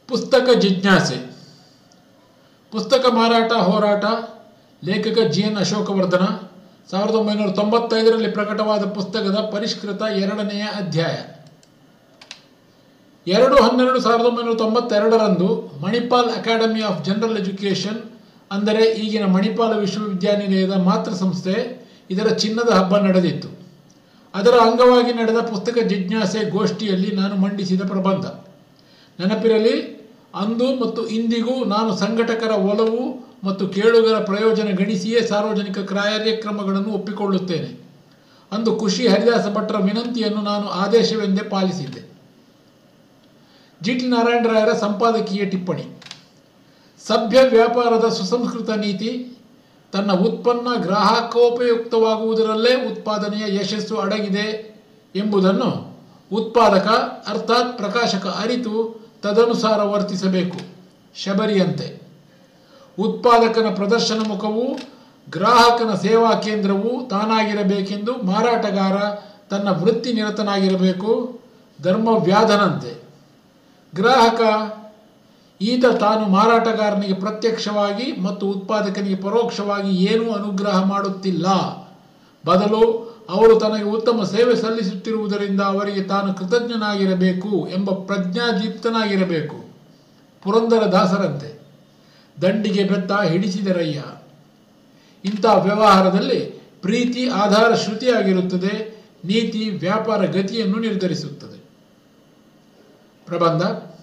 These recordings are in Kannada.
ಪುಸ್ತಕ ಜಿಜ್ಞಾಸೆ ಪುಸ್ತಕ ಮಾರಾಟ ಹೋರಾಟ ಲೇಖಕ ಜಿ ಎನ್ ಅಶೋಕವರ್ಧನ ಸಾವಿರದ ಒಂಬೈನೂರ ತೊಂಬತ್ತೈದರಲ್ಲಿ ಪ್ರಕಟವಾದ ಪುಸ್ತಕದ ಪರಿಷ್ಕೃತ ಎರಡನೆಯ ಅಧ್ಯಾಯ ಎರಡು ಹನ್ನೆರಡು ಸಾವಿರದ ಒಂಬೈನೂರ ತೊಂಬತ್ತೆರಡರಂದು Manipal academy of general education ಅಂದರೆ ಈಗಿನ ಮಣಿಪಾಲ ವಿಶ್ವವಿದ್ಯಾನಿಲಯದ ಮಾತೃ ಸಂಸ್ಥೆ ಇದರ ಚಿನ್ನದ ಹಬ್ಬ ನಡೆದಿತ್ತು ಅದರ ಅಂಗವಾಗಿ ನಡೆದ ಪುಸ್ತಕ ಜಿಜ್ಞಾಸೆ ಗೋಷ್ಠಿಯಲ್ಲಿ ನಾನು ಮಂಡಿಸಿದ ಪ್ರಬಂಧ ನೆನಪಿರಲಿ ಅಂದು ಮತ್ತು ಇಂದಿಗೂ ನಾನು ಸಂಘಟಕರ ಒಲವು ಮತ್ತು ಕೇಳುಗರ ಪ್ರಯೋಜನ ಗಣಿಸಿಯೇ ಸಾರ್ವಜನಿಕ ಕಾರ್ಯಕ್ರಮಗಳನ್ನು ಒಪ್ಪಿಕೊಳ್ಳುತ್ತೇನೆ ಅಂದು ಖುಷಿ ಹರಿದಾಸ ಭಟ್ರ ವಿನಂತಿಯನ್ನು ನಾನು ಆದೇಶವೆಂದೇ ಪಾಲಿಸಿದ್ದೆ ಜಿ ಟಿ ನಾರಾಯಣರಾಯರ ಸಂಪಾದಕೀಯ ಟಿಪ್ಪಣಿ ಸಭ್ಯ ವ್ಯಾಪಾರದ ಸುಸಂಸ್ಕೃತ ನೀತಿ ತನ್ನ ಉತ್ಪನ್ನ ಗ್ರಾಹಕೋಪಯುಕ್ತವಾಗುವುದರಲ್ಲೇ ಉತ್ಪಾದನೆಯ ಯಶಸ್ಸು ಅಡಗಿದೆ ಎಂಬುದನ್ನು ಉತ್ಪಾದಕ ಅರ್ಥಾತ್ ಪ್ರಕಾಶಕ ಅರಿತು ತದನುಸಾರ ವರ್ತಿಸಬೇಕು ಶಬರಿಯಂತೆ ಉತ್ಪಾದಕನ ಪ್ರದರ್ಶನ ಮುಖವು ಗ್ರಾಹಕನ ಸೇವಾ ಕೇಂದ್ರವು ತಾನಾಗಿರಬೇಕೆಂದು ಮಾರಾಟಗಾರ ತನ್ನ ವೃತ್ತಿ ನಿರತನಾಗಿರಬೇಕು ಧರ್ಮವ್ಯಾಧನಂತೆ ಗ್ರಾಹಕ ಈತ ತಾನು ಮಾರಾಟಗಾರನಿಗೆ ಪ್ರತ್ಯಕ್ಷವಾಗಿ ಮತ್ತು ಉತ್ಪಾದಕನಿಗೆ ಪರೋಕ್ಷವಾಗಿ ಏನೂ ಅನುಗ್ರಹ ಮಾಡುತ್ತಿಲ್ಲ ಬದಲು ಅವರು ತನಗೆ ಉತ್ತಮ ಸೇವೆ ಸಲ್ಲಿಸುತ್ತಿರುವುದರಿಂದ ಅವರಿಗೆ ತಾನು ಕೃತಜ್ಞನಾಗಿರಬೇಕು ಎಂಬ ಪ್ರಜ್ಞಾದೀಪ್ತನಾಗಿರಬೇಕು ಪುರಂದರ ದಾಸರಂತೆ ದಂಡಿಗೆ ಬೆತ್ತ ಹಿಡಿಸಿದರಯ್ಯ ಇಂಥ ವ್ಯವಹಾರದಲ್ಲಿ ಪ್ರೀತಿ ಆಧಾರ ಶ್ರುತಿಯಾಗಿರುತ್ತದೆ ನೀತಿ ವ್ಯಾಪಾರ ಗತಿಯನ್ನು ನಿರ್ಧರಿಸುತ್ತದೆ ಪ್ರಬಂಧ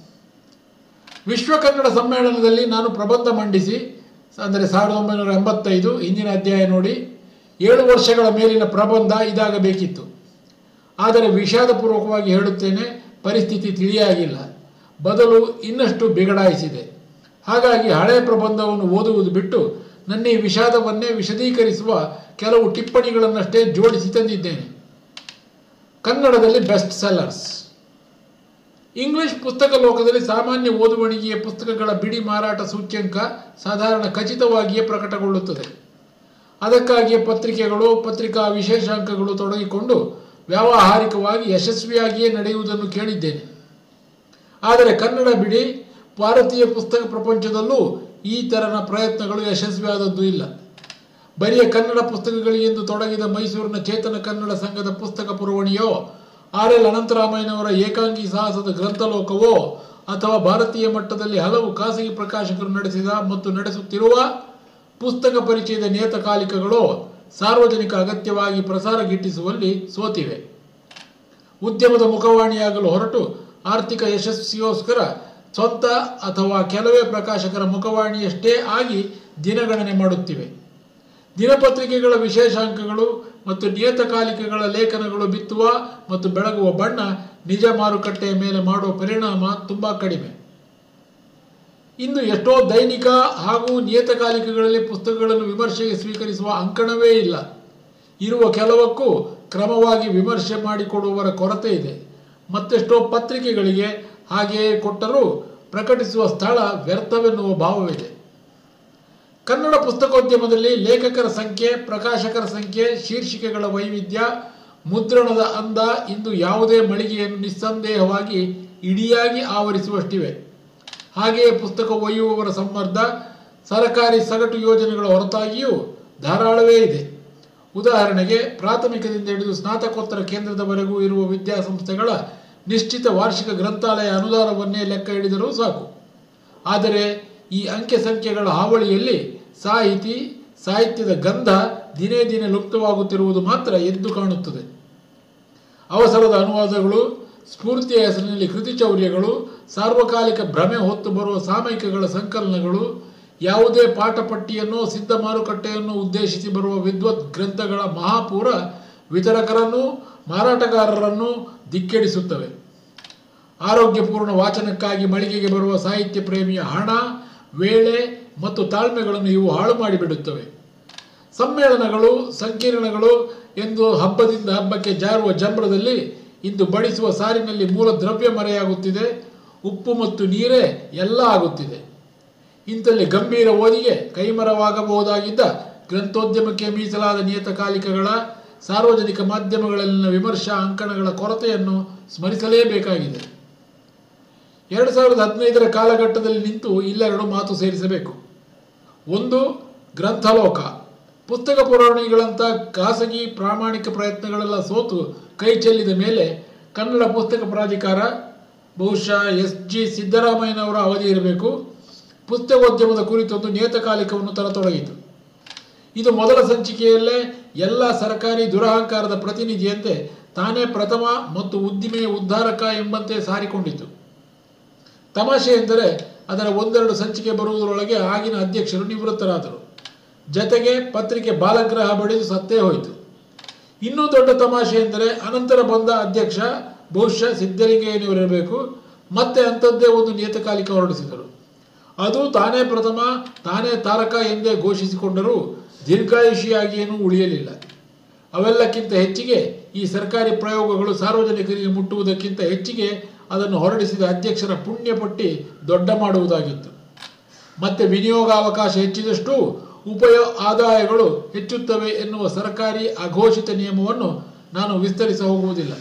ವಿಶ್ವ ಕನ್ನಡ ಸಮ್ಮೇಳನದಲ್ಲಿ ನಾನು ಪ್ರಬಂಧ ಮಂಡಿಸಿ ಅಂದರೆ ಸಾವಿರದ ಒಂಬೈನೂರ ಎಂಬತ್ತೈದು ಹಿಂದಿನ ಅಧ್ಯಾಯ ನೋಡಿ ಏಳು ವರ್ಷಗಳ ಮೇಲಿನ ಪ್ರಬಂಧ ಇದಾಗಬೇಕಿತ್ತು ಆದರೆ ವಿಷಾದಪೂರ್ವಕವಾಗಿ ಹೇಳುತ್ತೇನೆ ಪರಿಸ್ಥಿತಿ ತಿಳಿಯಾಗಿಲ್ಲ ಬದಲು ಇನ್ನಷ್ಟು ಬಿಗಡಾಯಿಸಿದೆ ಹಾಗಾಗಿ ಹಳೆಯ ಪ್ರಬಂಧವನ್ನು ಓದುವುದು ಬಿಟ್ಟು ನನ್ನ ಈ ವಿಷಾದವನ್ನೇ ವಿಶದೀಕರಿಸುವ ಕೆಲವು ಟಿಪ್ಪಣಿಗಳನ್ನಷ್ಟೇ ಜೋಡಿಸಿ ತಂದಿದ್ದೇನೆ ಕನ್ನಡದಲ್ಲಿ ಬೆಸ್ಟ್ ಸೆಲ್ಲರ್ಸ್ ಇಂಗ್ಲಿಷ್ ಪುಸ್ತಕ ಲೋಕದಲ್ಲಿ ಸಾಮಾನ್ಯ ಓದುವಣಿಗೆಯ ಪುಸ್ತಕಗಳ ಬಿಡಿ ಮಾರಾಟ ಸೂಚ್ಯಂಕ ಸಾಧಾರಣ ಖಚಿತವಾಗಿಯೇ ಪ್ರಕಟಗೊಳ್ಳುತ್ತದೆ ಅದಕ್ಕಾಗಿಯೇ ಪತ್ರಿಕೆಗಳು ಪತ್ರಿಕಾ ವಿಶೇಷಾಂಕಗಳು ತೊಡಗಿಕೊಂಡು ವ್ಯಾವಹಾರಿಕವಾಗಿ ಯಶಸ್ವಿಯಾಗಿಯೇ ನಡೆಯುವುದನ್ನು ಕೇಳಿದ್ದೇನೆ ಆದರೆ ಕನ್ನಡ ಬಿಡಿ ಭಾರತೀಯ ಪುಸ್ತಕ ಪ್ರಪಂಚದಲ್ಲೂ ಈ ತೆರನ ಪ್ರಯತ್ನಗಳು ಯಶಸ್ವಿಯಾದದ್ದು ಇಲ್ಲ ಬರಿಯ ಕನ್ನಡ ಪುಸ್ತಕಗಳಿಗೆಂದು ತೊಡಗಿದ ಮೈಸೂರಿನ ಚೇತನ ಕನ್ನಡ ಸಂಘದ ಪುಸ್ತಕ ಪುರವಣಿಯೋ ಆರ್ ಎಲ್ ಅನಂತರಾಮಯ್ಯನವರ ಏಕಾಂಗಿ ಸಾಹಸದ ಗ್ರಂಥಲೋಕವೋ ಅಥವಾ ಭಾರತೀಯ ಮಟ್ಟದಲ್ಲಿ ಹಲವು ಖಾಸಗಿ ಪ್ರಕಾಶಕರು ನಡೆಸಿದ ಮತ್ತು ನಡೆಸುತ್ತಿರುವ ಪುಸ್ತಕ ಪರಿಚಯದ ನಿಯತಕಾಲಿಕಗಳು ಸಾರ್ವಜನಿಕ ಅಗತ್ಯವಾಗಿ ಪ್ರಸಾರ ಗಿಟ್ಟಿಸುವಲ್ಲಿ ಸೋತಿವೆ ಉದ್ಯಮದ ಮುಖವಾಣಿಯಾಗಲು ಹೊರಟು ಆರ್ಥಿಕ ಯಶಸ್ಸಿಗೋಸ್ಕರ ಸ್ವಂತ ಅಥವಾ ಕೆಲವೇ ಪ್ರಕಾಶಕರ ಮುಖವಾಣಿಯಷ್ಟೇ ಆಗಿ ದಿನಗಣನೆ ಮಾಡುತ್ತಿವೆ ದಿನಪತ್ರಿಕೆಗಳ ವಿಶೇಷಾಂಕಗಳು ಮತ್ತು ನಿಯತಕಾಲಿಕೆಗಳ ಲೇಖನಗಳು ಬಿತ್ತುವ ಮತ್ತು ಬೆಳಗುವ ಬಣ್ಣ ನಿಜ ಮಾರುಕಟ್ಟೆಯ ಮೇಲೆ ಮಾಡುವ ಪರಿಣಾಮ ತುಂಬ ಕಡಿಮೆ ಇಂದು ಎಷ್ಟೋ ದೈನಿಕ ಹಾಗೂ ನಿಯತಕಾಲಿಕೆಗಳಲ್ಲಿ ಪುಸ್ತಕಗಳನ್ನು ವಿಮರ್ಶೆಗೆ ಸ್ವೀಕರಿಸುವ ಅಂಕಣವೇ ಇಲ್ಲ ಇರುವ ಕೆಲವಕ್ಕೂ ಕ್ರಮವಾಗಿ ವಿಮರ್ಶೆ ಮಾಡಿಕೊಡುವವರ ಕೊರತೆ ಇದೆ ಮತ್ತೆಷ್ಟೋ ಪತ್ರಿಕೆಗಳಿಗೆ ಹಾಗೆಯೇ ಕೊಟ್ಟರೂ ಪ್ರಕಟಿಸುವ ಸ್ಥಳ ವ್ಯರ್ಥವೆನ್ನುವ ಭಾವವಿದೆ ಕನ್ನಡ ಪುಸ್ತಕೋದ್ಯಮದಲ್ಲಿ ಲೇಖಕರ ಸಂಖ್ಯೆ ಪ್ರಕಾಶಕರ ಸಂಖ್ಯೆ ಶೀರ್ಷಿಕೆಗಳ ವೈವಿಧ್ಯ ಮುದ್ರಣದ ಅಂದ ಇಂದು ಯಾವುದೇ ಮಳಿಗೆಯನ್ನು ನಿಸ್ಸಂದೇಹವಾಗಿ ಇಡಿಯಾಗಿ ಆವರಿಸುವಷ್ಟಿವೆ ಹಾಗೆಯೇ ಪುಸ್ತಕ ಒಯ್ಯುವವರ ಸಂಬರ್ಧ ಸರಕಾರಿ ಸಗಟು ಯೋಜನೆಗಳ ಹೊರತಾಗಿಯೂ ಧಾರಾಳವೇ ಇದೆ ಉದಾಹರಣೆಗೆ ಪ್ರಾಥಮಿಕದಿಂದ ಹಿಡಿದು ಸ್ನಾತಕೋತ್ತರ ಕೇಂದ್ರದವರೆಗೂ ಇರುವ ವಿದ್ಯಾಸಂಸ್ಥೆಗಳ ನಿಶ್ಚಿತ ವಾರ್ಷಿಕ ಗ್ರಂಥಾಲಯ ಅನುದಾನವನ್ನೇ ಲೆಕ್ಕ ಹಿಡಿದರೂ ಸಾಕು ಆದರೆ ಈ ಅಂಕೆ ಸಂಖ್ಯೆಗಳ ಹಾವಳಿಯಲ್ಲಿ ಸಾಹಿತಿ ಸಾಹಿತ್ಯದ ಗಂಧ ದಿನೇ ದಿನೇ ಲುಪ್ತವಾಗುತ್ತಿರುವುದು ಮಾತ್ರ ಎದ್ದು ಕಾಣುತ್ತದೆ ಅವಸರದ ಅನುವಾದಗಳು ಸ್ಫೂರ್ತಿಯ ಹೆಸರಿನಲ್ಲಿ ಕೃತಿಚೌರ್ಯಗಳು ಸಾರ್ವಕಾಲಿಕ ಭ್ರಮೆ ಹೊತ್ತು ಬರುವ ಸಾಮಯಿಕಗಳ ಸಂಕಲನಗಳು ಯಾವುದೇ ಪಾಠಪಟ್ಟಿಯನ್ನೋ ಸಿದ್ಧ ಮಾರುಕಟ್ಟೆಯನ್ನು ಉದ್ದೇಶಿಸಿ ಬರುವ ವಿದ್ವತ್ ಗ್ರಂಥಗಳ ಮಹಾಪೂರ ವಿತರಕರನ್ನೂ ಮಾರಾಟಗಾರರನ್ನೂ ದಿಕ್ಕೆಡಿಸುತ್ತವೆ ಆರೋಗ್ಯಪೂರ್ಣ ವಾಚನಕ್ಕಾಗಿ ಮಳಿಗೆಗೆ ಬರುವ ಸಾಹಿತ್ಯ ಪ್ರೇಮಿಯ ಹಣ ವೇಳೆ ಮತ್ತು ತಾಳ್ಮೆಗಳನ್ನು ಇವು ಹಾಳು ಮಾಡಿಬಿಡುತ್ತವೆ ಸಮ್ಮೇಳನಗಳು ಸಂಕೀರ್ಣಗಳು ಎಂದು ಹಬ್ಬದಿಂದ ಹಬ್ಬಕ್ಕೆ ಜಾರುವ ಜಂಬ್ರದಲ್ಲಿ ಇಂದು ಬಡಿಸುವ ಸಾರಿನಲ್ಲಿ ಮೂಲ ದ್ರವ್ಯ ಮರೆಯಾಗುತ್ತಿದೆ ಉಪ್ಪು ಮತ್ತು ನೀರೇ ಎಲ್ಲ ಆಗುತ್ತಿದೆ ಇಂಥಲ್ಲಿ ಗಂಭೀರ ಓದಿಗೆ ಕೈಮರವಾಗಬಹುದಾಗಿದ್ದ ಗ್ರಂಥೋದ್ಯಮಕ್ಕೆ ಮೀಸಲಾದ ನಿಯತಕಾಲಿಕಗಳ ಸಾರ್ವಜನಿಕ ಮಾಧ್ಯಮಗಳಲ್ಲಿನ ವಿಮರ್ಶಾ ಅಂಕಣಗಳ ಕೊರತೆಯನ್ನು ಸ್ಮರಿಸಲೇಬೇಕಾಗಿದೆ ಎರಡು ಸಾವಿರದ ಹದಿನೈದರ ಕಾಲಘಟ್ಟದಲ್ಲಿ ನಿಂತು ಇಲ್ಲೆರಡು ಮಾತು ಸೇರಿಸಬೇಕು ಒಂದು ಗ್ರಂಥಲೋಕ ಪುಸ್ತಕ ಪುರಾಣಿಗಳಂಥ ಖಾಸಗಿ ಪ್ರಾಮಾಣಿಕ ಪ್ರಯತ್ನಗಳೆಲ್ಲ ಸೋತು ಕೈ ಚೆಲ್ಲಿದ ಮೇಲೆ ಕನ್ನಡ ಪುಸ್ತಕ ಪ್ರಾಧಿಕಾರ ಬಹುಶಃ ಎಸ್ ಜಿ ಸಿದ್ದರಾಮಯ್ಯನವರ ಅವಧಿ ಇರಬೇಕು ಪುಸ್ತಕೋದ್ಯಮದ ಕುರಿತೊಂದು ನಿಯತಕಾಲಿಕವನ್ನು ತರತೊಡಗಿತು ಇದು ಮೊದಲ ಸಂಚಿಕೆಯಲ್ಲೇ ಎಲ್ಲ ಸರ್ಕಾರಿ ದುರಹಂಕಾರದ ಪ್ರತಿನಿಧಿಯಂತೆ ತಾನೇ ಪ್ರಥಮ ಮತ್ತು ಉದ್ದಿಮೆಯ ಉದ್ಧಾರಕ ಎಂಬಂತೆ ಸಾರಿಕೊಂಡಿತು ತಮಾಷೆ ಎಂದರೆ ಅದರ ಒಂದೆರಡು ಸಂಚಿಕೆ ಬರುವುದರೊಳಗೆ ಆಗಿನ ಅಧ್ಯಕ್ಷರು ನಿವೃತ್ತರಾದರು ಜತೆಗೆ ಪತ್ರಿಕೆ ಬಾಲಗ್ರಹ ಬಡಿದು ಸತ್ತೇ ಹೋಯಿತು ಇನ್ನೂ ದೊಡ್ಡ ತಮಾಷೆ ಎಂದರೆ ಅನಂತರ ಬಂದ ಅಧ್ಯಕ್ಷ ಬಹುಶಃ ಸಿದ್ದಲಿಂಗಯ್ಯನವರಿರಬೇಕು ಮತ್ತೆ ಅಂಥದ್ದೇ ಒಂದು ನಿಯತಕಾಲಿಕ ಹೊರಡಿಸಿದರು ಅದು ತಾನೇ ಪ್ರಥಮ ತಾನೇ ತಾರಕ ಎಂದೇ ಘೋಷಿಸಿಕೊಂಡರೂ ದೀರ್ಘಾಯುಷಿಯಾಗಿ ಏನೂ ಉಳಿಯಲಿಲ್ಲ ಅವೆಲ್ಲಕ್ಕಿಂತ ಹೆಚ್ಚಿಗೆ ಈ ಸರ್ಕಾರಿ ಪ್ರಯೋಗಗಳು ಸಾರ್ವಜನಿಕರಿಗೆ ಮುಟ್ಟುವುದಕ್ಕಿಂತ ಹೆಚ್ಚಿಗೆ ಅದನ್ನು ಹೊರಡಿಸಿದ ಅಧ್ಯಕ್ಷರ ಪುಣ್ಯಪಟ್ಟಿ ದೊಡ್ಡ ಮಾಡುವುದಾಗಿತ್ತು ಮತ್ತೆ ವಿನಿಯೋಗಾವಕಾಶ ಹೆಚ್ಚಿದಷ್ಟು ಉಪಯೋ ಆದಾಯಗಳು ಹೆಚ್ಚುತ್ತವೆ ಎನ್ನುವ ಸರ್ಕಾರಿ ಅಘೋಷಿತ ನಿಯಮವನ್ನು ನಾನು ವಿಸ್ತರಿಸ ಹೋಗುವುದಿಲ್ಲ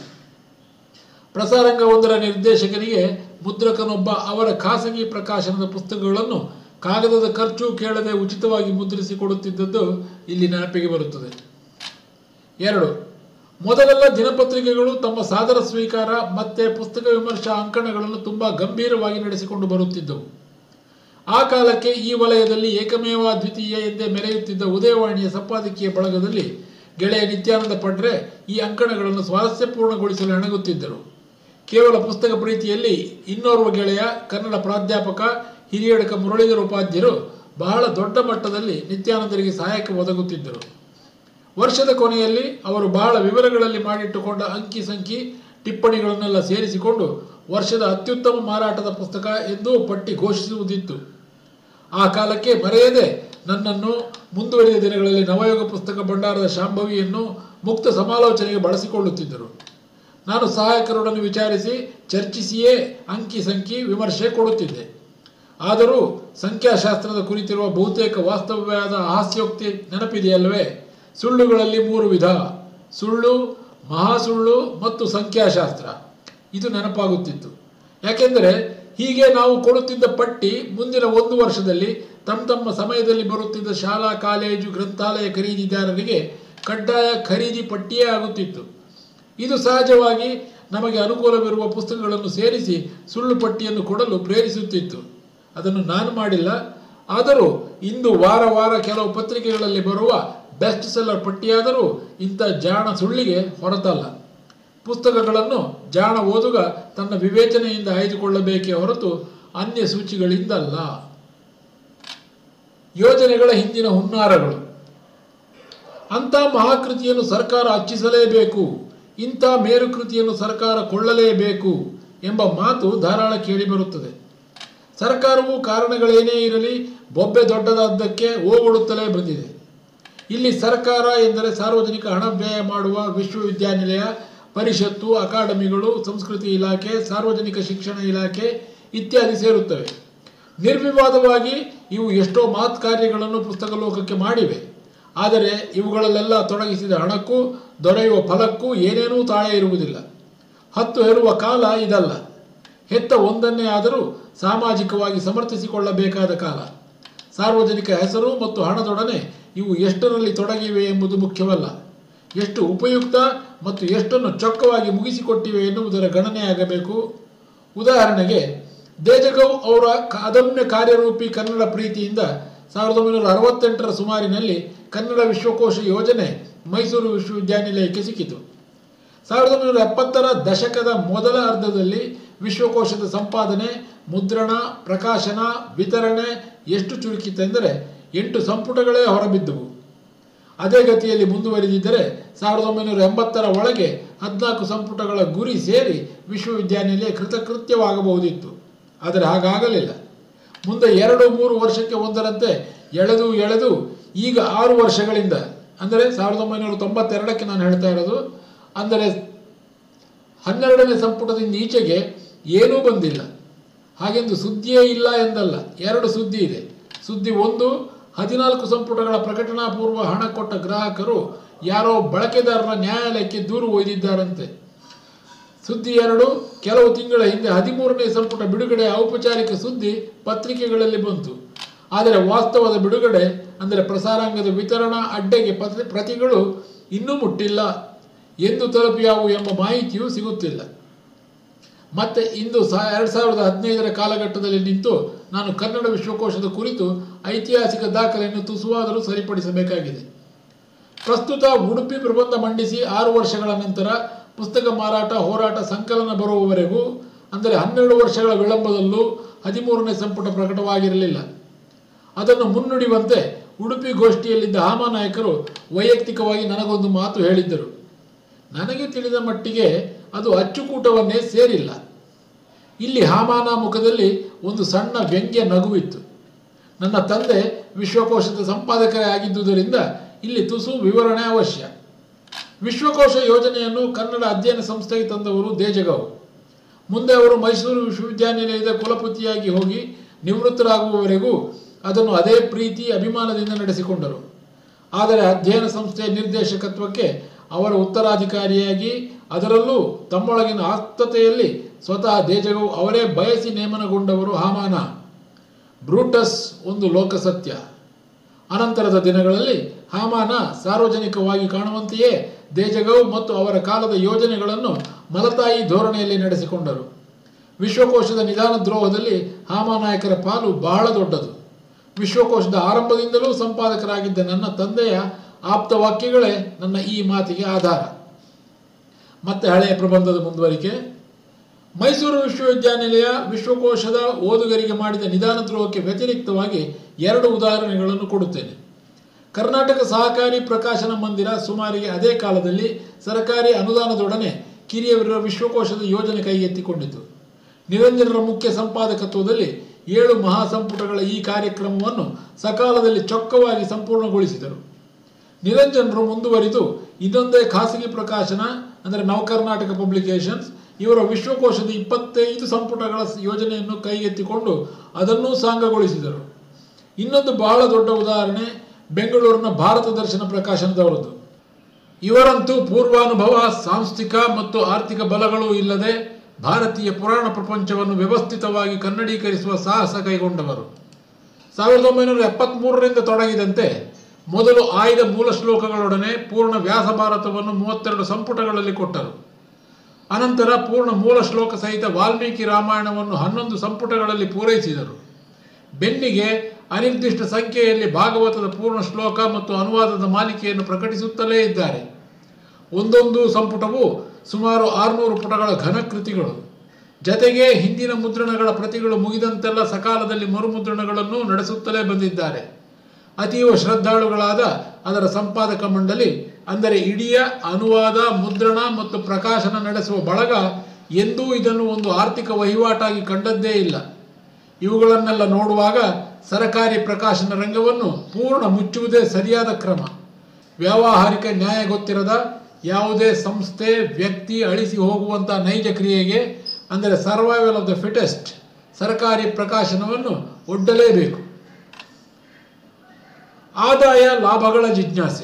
ಪ್ರಸಾರಂಗವೊಂದರ ನಿರ್ದೇಶಕನಿಗೆ ಮುದ್ರಕನೊಬ್ಬ ಅವರ ಖಾಸಗಿ ಪ್ರಕಾಶನದ ಪುಸ್ತಕಗಳನ್ನು ಕಾಗದದ ಖರ್ಚು ಕೇಳದೆ ಉಚಿತವಾಗಿ ಮುದ್ರಿಸಿ ಕೊಡುತ್ತಿದ್ದದ್ದು ಇಲ್ಲಿ ನೆನಪಿಗೆ ಬರುತ್ತದೆ ಎರಡು ಮೊದಲೆಲ್ಲ ದಿನಪತ್ರಿಕೆಗಳು ತಮ್ಮ ಸಾದರ ಸ್ವೀಕಾರ ಮತ್ತೆ ಪುಸ್ತಕ ವಿಮರ್ಶಾ ಅಂಕಣಗಳನ್ನು ತುಂಬ ಗಂಭೀರವಾಗಿ ನಡೆಸಿಕೊಂಡು ಬರುತ್ತಿದ್ದವು ಆ ಕಾಲಕ್ಕೆ ಈ ವಲಯದಲ್ಲಿ ಏಕಮೇವ ದ್ವಿತೀಯ ಎಂದೇ ಮೆರೆಯುತ್ತಿದ್ದ ಉದಯವಾಣಿಯ ಸಂಪಾದಕೀಯ ಬಳಗದಲ್ಲಿ ಗೆಳೆಯ ನಿತ್ಯಾನಂದ ಪಡ್ರೆ ಈ ಅಂಕಣಗಳನ್ನು ಸ್ವಾರಸ್ಯಪೂರ್ಣಗೊಳಿಸಲು ಹೆಣಗುತ್ತಿದ್ದರು ಕೇವಲ ಪುಸ್ತಕ ಪ್ರೀತಿಯಲ್ಲಿ ಇನ್ನೋರ್ವ ಗೆಳೆಯ ಕನ್ನಡ ಪ್ರಾಧ್ಯಾಪಕ ಹಿರಿಯಡಕ ಮುರಳೀಧರ ಉಪಾಧ್ಯರು ಬಹಳ ದೊಡ್ಡ ಮಟ್ಟದಲ್ಲಿ ನಿತ್ಯಾನಂದರಿಗೆ ಸಹಾಯಕ ಒದಗುತ್ತಿದ್ದರು ವರ್ಷದ ಕೊನೆಯಲ್ಲಿ ಅವರು ಬಹಳ ವಿವರಗಳಲ್ಲಿ ಮಾಡಿಟ್ಟುಕೊಂಡ ಅಂಕಿ ಸಂಖ್ಯೆ ಟಿಪ್ಪಣಿಗಳನ್ನೆಲ್ಲ ಸೇರಿಸಿಕೊಂಡು ವರ್ಷದ ಅತ್ಯುತ್ತಮ ಮಾರಾಟದ ಪುಸ್ತಕ ಎಂದು ಪಟ್ಟಿ ಘೋಷಿಸುವುದಿತ್ತು ಆ ಕಾಲಕ್ಕೆ ಮರೆಯದೆ ನನ್ನನ್ನು ಮುಂದುವರಿದ ದಿನಗಳಲ್ಲಿ ನವಯುಗ ಪುಸ್ತಕ ಭಂಡಾರದ ಶಾಂಭವಿಯನ್ನು ಮುಕ್ತ ಸಮಾಲೋಚನೆಗೆ ಬಳಸಿಕೊಳ್ಳುತ್ತಿದ್ದರು ನಾನು ಸಹಾಯಕರೊಡನೆ ವಿಚಾರಿಸಿ ಚರ್ಚಿಸಿಯೇ ಅಂಕಿ ಸಂಖ್ಯೆ ವಿಮರ್ಶೆ ಕೊಡುತ್ತಿದ್ದೆ ಆದರೂ ಸಂಖ್ಯಾಶಾಸ್ತ್ರದ ಕುರಿತಿರುವ ಬಹುತೇಕ ವಾಸ್ತವ್ಯವಾದ ಹಾಸ್ಯೋಕ್ತಿ ನೆನಪಿದೆಯಲ್ವೇ ಸುಳ್ಳುಗಳಲ್ಲಿ ಮೂರು ವಿಧ ಸುಳ್ಳು ಮಹಾಸುಳ್ಳು ಮತ್ತು ಸಂಖ್ಯಾಶಾಸ್ತ್ರ ಇದು ನೆನಪಾಗುತ್ತಿತ್ತು ಯಾಕೆಂದರೆ ಹೀಗೆ ನಾವು ಕೊಡುತ್ತಿದ್ದ ಪಟ್ಟಿ ಮುಂದಿನ ಒಂದು ವರ್ಷದಲ್ಲಿ ತಮ್ಮ ತಮ್ಮ ಸಮಯದಲ್ಲಿ ಬರುತ್ತಿದ್ದ ಶಾಲಾ ಕಾಲೇಜು ಗ್ರಂಥಾಲಯ ಖರೀದಿದಾರರಿಗೆ ಕಡ್ಡಾಯ ಖರೀದಿ ಪಟ್ಟಿಯೇ ಆಗುತ್ತಿತ್ತು ಇದು ಸಹಜವಾಗಿ ನಮಗೆ ಅನುಕೂಲವಿರುವ ಪುಸ್ತಕಗಳನ್ನು ಸೇರಿಸಿ ಸುಳ್ಳು ಪಟ್ಟಿಯನ್ನು ಕೊಡಲು ಪ್ರೇರಿಸುತ್ತಿತ್ತು ಅದನ್ನು ನಾನು ಮಾಡಿಲ್ಲ ಆದರೂ ಇಂದು ವಾರ ವಾರ ಕೆಲವು ಪತ್ರಿಕೆಗಳಲ್ಲಿ ಬರುವ ಬೆಸ್ಟ್ ಸೆಲ್ಲರ್ ಪಟ್ಟಿಯಾದರೂ ಇಂಥ ಜಾಣ ಸುಳ್ಳಿಗೆ ಹೊರತಲ್ಲ ಪುಸ್ತಕಗಳನ್ನು ಜಾಣ ಓದುಗ ತನ್ನ ವಿವೇಚನೆಯಿಂದ ಆಯ್ದುಕೊಳ್ಳಬೇಕೇ ಹೊರತು ಅನ್ಯ ಸೂಚಿಗಳಿಂದಲ್ಲ ಯೋಜನೆಗಳ ಹಿಂದಿನ ಹುನ್ನಾರಗಳು ಅಂಥ ಮಹಾಕೃತಿಯನ್ನು ಸರ್ಕಾರ ಅಚ್ಚಿಸಲೇಬೇಕು ಇಂಥ ಮೇರುಕೃತಿಯನ್ನು ಸರ್ಕಾರ ಕೊಳ್ಳಲೇಬೇಕು ಎಂಬ ಮಾತು ಧಾರಾಳ ಕೇಳಿಬರುತ್ತದೆ ಸರ್ಕಾರವು ಕಾರಣಗಳೇನೇ ಇರಲಿ ಬೊಬ್ಬೆ ದೊಡ್ಡದಾದ್ದಕ್ಕೆ ಓಗೊಡುತ್ತಲೇ ಬಂದಿದೆ ಇಲ್ಲಿ ಸರ್ಕಾರ ಎಂದರೆ ಸಾರ್ವಜನಿಕ ಹಣ ವ್ಯಯ ಮಾಡುವ ವಿಶ್ವವಿದ್ಯಾನಿಲಯ ಪರಿಷತ್ತು ಅಕಾಡೆಮಿಗಳು ಸಂಸ್ಕೃತಿ ಇಲಾಖೆ ಸಾರ್ವಜನಿಕ ಶಿಕ್ಷಣ ಇಲಾಖೆ ಇತ್ಯಾದಿ ಸೇರುತ್ತವೆ ನಿರ್ವಿವಾದವಾಗಿ ಇವು ಎಷ್ಟೋ ಮಹತ್ ಕಾರ್ಯಗಳನ್ನು ಪುಸ್ತಕ ಲೋಕಕ್ಕೆ ಮಾಡಿವೆ ಆದರೆ ಇವುಗಳಲ್ಲೆಲ್ಲ ತೊಡಗಿಸಿದ ಹಣಕ್ಕೂ ದೊರೆಯುವ ಫಲಕ್ಕೂ ಏನೇನೂ ತಾಳೆ ಇರುವುದಿಲ್ಲ ಹತ್ತು ಹೆರುವ ಕಾಲ ಇದಲ್ಲ ಹೆತ್ತ ಒಂದನ್ನೇ ಆದರೂ ಸಾಮಾಜಿಕವಾಗಿ ಸಮರ್ಥಿಸಿಕೊಳ್ಳಬೇಕಾದ ಕಾಲ ಸಾರ್ವಜನಿಕ ಹೆಸರು ಮತ್ತು ಹಣದೊಡನೆ ಇವು ಎಷ್ಟರಲ್ಲಿ ತೊಡಗಿವೆ ಎಂಬುದು ಮುಖ್ಯವಲ್ಲ ಎಷ್ಟು ಉಪಯುಕ್ತ ಮತ್ತು ಎಷ್ಟನ್ನು ಚೊಕ್ಕವಾಗಿ ಮುಗಿಸಿಕೊಟ್ಟಿವೆ ಎನ್ನುವುದರ ಗಣನೆಯಾಗಬೇಕು ಉದಾಹರಣೆಗೆ ದೇಜಗೌ ಅವರ ಕ- ಅದಮ್ಯ ಕಾರ್ಯರೂಪಿ ಕನ್ನಡ ಪ್ರೀತಿಯಿಂದ ಸಾವಿರದ ಒಂಬೈನೂರ ಅರವತ್ತೆಂಟರ ಸುಮಾರಿನಲ್ಲಿ ಕನ್ನಡ ವಿಶ್ವಕೋಶ ಯೋಜನೆ ಮೈಸೂರು ವಿಶ್ವವಿದ್ಯಾನಿಲಯಕ್ಕೆ ಸಿಕ್ಕಿತು ಸಾವಿರದ ಒಂಬೈನೂರ ಎಪ್ಪತ್ತರ ದಶಕದ ಮೊದಲ ಅರ್ಧದಲ್ಲಿ ವಿಶ್ವಕೋಶದ ಸಂಪಾದನೆ ಮುದ್ರಣ ಪ್ರಕಾಶನ ವಿತರಣೆ ಎಷ್ಟು ಚುರುಕಿತೆಂದರೆ ಎಂಟು ಸಂಪುಟಗಳೇ ಹೊರಬಿದ್ದುವು ಅದೇ ಗತಿಯಲ್ಲಿ ಮುಂದುವರಿದಿದ್ದರೆ ಸಾವಿರದ ಒಂಬೈನೂರ ಎಂಬತ್ತರ ಒಳಗೆ ಹದಿನಾಲ್ಕು ಸಂಪುಟಗಳ ಗುರಿ ಸೇರಿ ವಿಶ್ವವಿದ್ಯಾನಿಲಯ ಕೃತಕೃತ್ಯವಾಗಬಹುದಿತ್ತು ಆದರೆ ಹಾಗಾಗಲಿಲ್ಲ ಮುಂದೆ ಎರಡು ಮೂರು ವರ್ಷಕ್ಕೆ ಒಂದರಂತೆ ಎಳೆದು ಎಳೆದು ಈಗ ಆರು ವರ್ಷಗಳಿಂದ ಅಂದರೆ ಸಾವಿರದ ಒಂಬೈನೂರ ತೊಂಬತ್ತೆರಡಕ್ಕೆ ನಾನು ಹೇಳ್ತಾ ಇರೋದು ಅಂದರೆ ಹನ್ನೆರಡನೇ ಸಂಪುಟದಿಂದ ಈಚೆಗೆ ಏನೂ ಬಂದಿಲ್ಲ ಹಾಗೆಂದು ಸುದ್ದಿಯೇ ಇಲ್ಲ ಎಂದಲ್ಲ ಎರಡು ಸುದ್ದಿ ಇದೆ ಸುದ್ದಿ ಒಂದು ಹದಿನಾಲ್ಕು ಸಂಪುಟಗಳ ಪ್ರಕಟಣಾ ಪೂರ್ವ ಹಣ ಕೊಟ್ಟ ಗ್ರಾಹಕರು ಯಾರೋ ಬಳಕೆದಾರರ ನ್ಯಾಯಾಲಯಕ್ಕೆ ದೂರು ಒಯ್ದಿದ್ದಾರಂತೆ ಸುದ್ದಿ ಎರಡು ಕೆಲವು ತಿಂಗಳ ಹಿಂದೆ ಹದಿಮೂರನೇ ಸಂಪುಟ ಬಿಡುಗಡೆಯ ಔಪಚಾರಿಕ ಸುದ್ದಿ ಪತ್ರಿಕೆಗಳಲ್ಲಿ ಬಂತು ಆದರೆ ವಾಸ್ತವದ ಬಿಡುಗಡೆ ಅಂದರೆ ಪ್ರಸಾರಾಂಗದ ವಿತರಣಾ ಅಡ್ಡೆಗೆ ಪತ್ರಿ ಪ್ರತಿಗಳು ಇನ್ನೂ ಮುಟ್ಟಿಲ್ಲ ಎಂದು ತಲುಪಿಯಾವು ಎಂಬ ಮಾಹಿತಿಯೂ ಸಿಗುತ್ತಿಲ್ಲ ಮತ್ತೆ ಇಂದು ಸಾ ಎರಡು ಸಾವಿರದ ಹದಿನೈದರ ಕಾಲಘಟ್ಟದಲ್ಲಿ ನಿಂತು ನಾನು ಕನ್ನಡ ವಿಶ್ವಕೋಶದ ಕುರಿತು ಐತಿಹಾಸಿಕ ದಾಖಲೆಯನ್ನು ತುಸುವಾದರೂ ಸರಿಪಡಿಸಬೇಕಾಗಿದೆ ಪ್ರಸ್ತುತ ಉಡುಪಿ ಪ್ರಬಂಧ ಮಂಡಿಸಿ ಆರು ವರ್ಷಗಳ ನಂತರ ಪುಸ್ತಕ ಮಾರಾಟ ಹೋರಾಟ ಸಂಕಲನ ಬರುವವರೆಗೂ ಅಂದರೆ ಹನ್ನೆರಡು ವರ್ಷಗಳ ವಿಳಂಬದಲ್ಲೂ ಹದಿಮೂರನೇ ಸಂಪುಟ ಪ್ರಕಟವಾಗಿರಲಿಲ್ಲ ಅದನ್ನು ಮುನ್ನುಡಿಯುವಂತೆ ಉಡುಪಿ ಗೋಷ್ಠಿಯಲ್ಲಿದ್ದ ಹಾಮಾನಾಯಕರು ವೈಯಕ್ತಿಕವಾಗಿ ನನಗೊಂದು ಮಾತು ಹೇಳಿದ್ದರು ನನಗೆ ತಿಳಿದ ಮಟ್ಟಿಗೆ ಅದು ಅಚ್ಚುಕೂಟವನ್ನೇ ಸೇರಿಲ್ಲ ಇಲ್ಲಿ ಹಾಮಾನ ಮುಖದಲ್ಲಿ ಒಂದು ಸಣ್ಣ ವ್ಯಂಗ್ಯ ನಗುವಿತ್ತು ನನ್ನ ತಂದೆ ವಿಶ್ವಕೋಶದ ಸಂಪಾದಕರೇ ಆಗಿದ್ದುದರಿಂದ ಇಲ್ಲಿ ತುಸು ವಿವರಣೆ ಅವಶ್ಯ ವಿಶ್ವಕೋಶ ಯೋಜನೆಯನ್ನು ಕನ್ನಡ ಅಧ್ಯಯನ ಸಂಸ್ಥೆಗೆ ತಂದವರು ದೇಜಗೌ ಮುಂದೆ ಅವರು ಮೈಸೂರು ವಿಶ್ವವಿದ್ಯಾನಿಲಯದ ಕುಲಪತಿಯಾಗಿ ಹೋಗಿ ನಿವೃತ್ತರಾಗುವವರೆಗೂ ಅದನ್ನು ಅದೇ ಪ್ರೀತಿ ಅಭಿಮಾನದಿಂದ ನಡೆಸಿಕೊಂಡರು ಆದರೆ ಅಧ್ಯಯನ ಸಂಸ್ಥೆಯ ನಿರ್ದೇಶಕತ್ವಕ್ಕೆ ಅವರ ಉತ್ತರಾಧಿಕಾರಿಯಾಗಿ ಅದರಲ್ಲೂ ತಮ್ಮೊಳಗಿನ ಆಪ್ತತೆಯಲ್ಲಿ ಸ್ವತಃ ದೇಜಗೌ ಅವರೇ ಬಯಸಿ ನೇಮನಗೊಂಡವರು ಹಾಮಾನ ಬ್ರೂಟಸ್ ಒಂದು ಲೋಕಸತ್ಯ ಅನಂತರದ ದಿನಗಳಲ್ಲಿ ಹಾಮಾನ ಸಾರ್ವಜನಿಕವಾಗಿ ಕಾಣುವಂತೆಯೇ ದೇಜಗೌ ಮತ್ತು ಅವರ ಕಾಲದ ಯೋಜನೆಗಳನ್ನು ಮಲತಾಯಿ ಧೋರಣೆಯಲ್ಲಿ ನಡೆಸಿಕೊಂಡರು ವಿಶ್ವಕೋಶದ ನಿಧಾನ ದ್ರೋಹದಲ್ಲಿ ಹಾಮಾನಾಯಕರ ಪಾಲು ಬಹಳ ದೊಡ್ಡದು ವಿಶ್ವಕೋಶದ ಆರಂಭದಿಂದಲೂ ಸಂಪಾದಕರಾಗಿದ್ದ ನನ್ನ ತಂದೆಯ ಆಪ್ತ ವಾಕ್ಯಗಳೇ ನನ್ನ ಈ ಮಾತಿಗೆ ಆಧಾರ ಮತ್ತೆ ಹಳೆಯ ಪ್ರಬಂಧದ ಮುಂದುವರಿಕೆ ಮೈಸೂರು ವಿಶ್ವವಿದ್ಯಾನಿಲಯ ವಿಶ್ವಕೋಶದ ಓದುಗರಿಗೆ ಮಾಡಿದ ನಿಧಾನ ದ್ರೋಹಕ್ಕೆ ವ್ಯತಿರಿಕ್ತವಾಗಿ ಎರಡು ಉದಾಹರಣೆಗಳನ್ನು ಕೊಡುತ್ತೇನೆ ಕರ್ನಾಟಕ ಸಹಕಾರಿ ಪ್ರಕಾಶನ ಮಂದಿರ ಸುಮಾರಿಗೆ ಅದೇ ಕಾಲದಲ್ಲಿ ಸರ್ಕಾರಿ ಅನುದಾನದೊಡನೆ ಕಿರಿಯವಿರುವ ವಿಶ್ವಕೋಶದ ಯೋಜನೆ ಕೈಗೆತ್ತಿಕೊಂಡಿತು ನಿರಂಜನರ ಮುಖ್ಯ ಸಂಪಾದಕತ್ವದಲ್ಲಿ ಏಳು ಮಹಾಸಂಪುಟಗಳ ಈ ಕಾರ್ಯಕ್ರಮವನ್ನು ಸಕಾಲದಲ್ಲಿ ಚೊಕ್ಕವಾಗಿ ಸಂಪೂರ್ಣಗೊಳಿಸಿದರು ನಿರಂಜನರು ಮುಂದುವರಿದು ಇದೊಂದೇ ಖಾಸಗಿ ಪ್ರಕಾಶನ ಅಂದರೆ ನವಕರ್ನಾಟಕ ಪಬ್ಲಿಕೇಶನ್ಸ್ ಇವರ ವಿಶ್ವಕೋಶದ ಇಪ್ಪತ್ತೈದು ಸಂಪುಟಗಳ ಯೋಜನೆಯನ್ನು ಕೈಗೆತ್ತಿಕೊಂಡು ಅದನ್ನೂ ಸಾಂಗಗೊಳಿಸಿದರು ಇನ್ನೊಂದು ಬಹಳ ದೊಡ್ಡ ಉದಾಹರಣೆ ಬೆಂಗಳೂರಿನ ಭಾರತ ದರ್ಶನ ಪ್ರಕಾಶನದವರದ್ದು ಇವರಂತೂ ಪೂರ್ವಾನುಭವ ಸಾಂಸ್ಥಿಕ ಮತ್ತು ಆರ್ಥಿಕ ಬಲಗಳೂ ಇಲ್ಲದೆ ಭಾರತೀಯ ಪುರಾಣ ಪ್ರಪಂಚವನ್ನು ವ್ಯವಸ್ಥಿತವಾಗಿ ಕನ್ನಡೀಕರಿಸುವ ಸಾಹಸ ಕೈಗೊಂಡವರು ಸಾವಿರದ ಒಂಬೈನೂರ ಎಪ್ಪತ್ತ್ಮೂರರಿಂದ ತೊಡಗಿದಂತೆ ಮೊದಲು ಆಯ್ದ ಮೂಲ ಶ್ಲೋಕಗಳೊಡನೆ ಪೂರ್ಣ ವ್ಯಾಸ ಭಾರತವನ್ನು ಮೂವತ್ತೆರಡು ಸಂಪುಟಗಳಲ್ಲಿ ಕೊಟ್ಟರು ಅನಂತರ ಪೂರ್ಣ ಮೂಲ ಶ್ಲೋಕ ಸಹಿತ ವಾಲ್ಮೀಕಿ ರಾಮಾಯಣವನ್ನು ಹನ್ನೊಂದು ಸಂಪುಟಗಳಲ್ಲಿ ಪೂರೈಸಿದರು ಬೆನ್ನಿಗೆ ಅನಿರ್ದಿಷ್ಟ ಸಂಖ್ಯೆಯಲ್ಲಿ ಭಾಗವತದ ಪೂರ್ಣ ಶ್ಲೋಕ ಮತ್ತು ಅನುವಾದದ ಮಾಲಿಕೆಯನ್ನು ಪ್ರಕಟಿಸುತ್ತಲೇ ಇದ್ದಾರೆ ಒಂದೊಂದು ಸಂಪುಟವು ಸುಮಾರು ಆರುನೂರು ಪುಟಗಳ ಘನಕೃತಿಗಳು ಜತೆಗೆ ಹಿಂದಿನ ಮುದ್ರಣಗಳ ಪ್ರತಿಗಳು ಮುಗಿದಂತೆಲ್ಲ ಸಕಾಲದಲ್ಲಿ ಮರುಮುದ್ರಣಗಳನ್ನು ನಡೆಸುತ್ತಲೇ ಬಂದಿದ್ದಾರೆ ಅತೀವ ಶ್ರದ್ಧಾಳುಗಳಾದ ಅದರ ಸಂಪಾದಕ ಮಂಡಳಿ ಅಂದರೆ ಇಡೀ ಅನುವಾದ ಮುದ್ರಣ ಮತ್ತು ಪ್ರಕಾಶನ ನಡೆಸುವ ಬಳಗ ಎಂದೂ ಇದನ್ನು ಒಂದು ಆರ್ಥಿಕ ವಹಿವಾಟಾಗಿ ಕಂಡದ್ದೇ ಇಲ್ಲ ಇವುಗಳನ್ನೆಲ್ಲ ನೋಡುವಾಗ ಸರಕಾರಿ ಪ್ರಕಾಶನ ರಂಗವನ್ನು ಪೂರ್ಣ ಮುಚ್ಚುವುದೇ ಸರಿಯಾದ ಕ್ರಮ ವ್ಯಾವಹಾರಿಕ ನ್ಯಾಯ ಗೊತ್ತಿರದ ಯಾವುದೇ ಸಂಸ್ಥೆ ವ್ಯಕ್ತಿ ಅಳಿಸಿ ಹೋಗುವಂಥ ನೈಜ ಕ್ರಿಯೆಗೆ ಅಂದರೆ ಸರ್ವೈವಲ್ ಆಫ್ ದ ಫಿಟೆಸ್ಟ್ ಸರ್ಕಾರಿ ಪ್ರಕಾಶನವನ್ನು ಒಡ್ಡಲೇಬೇಕು ಆದಾಯ ಲಾಭಗಳ ಜಿಜ್ಞಾಸೆ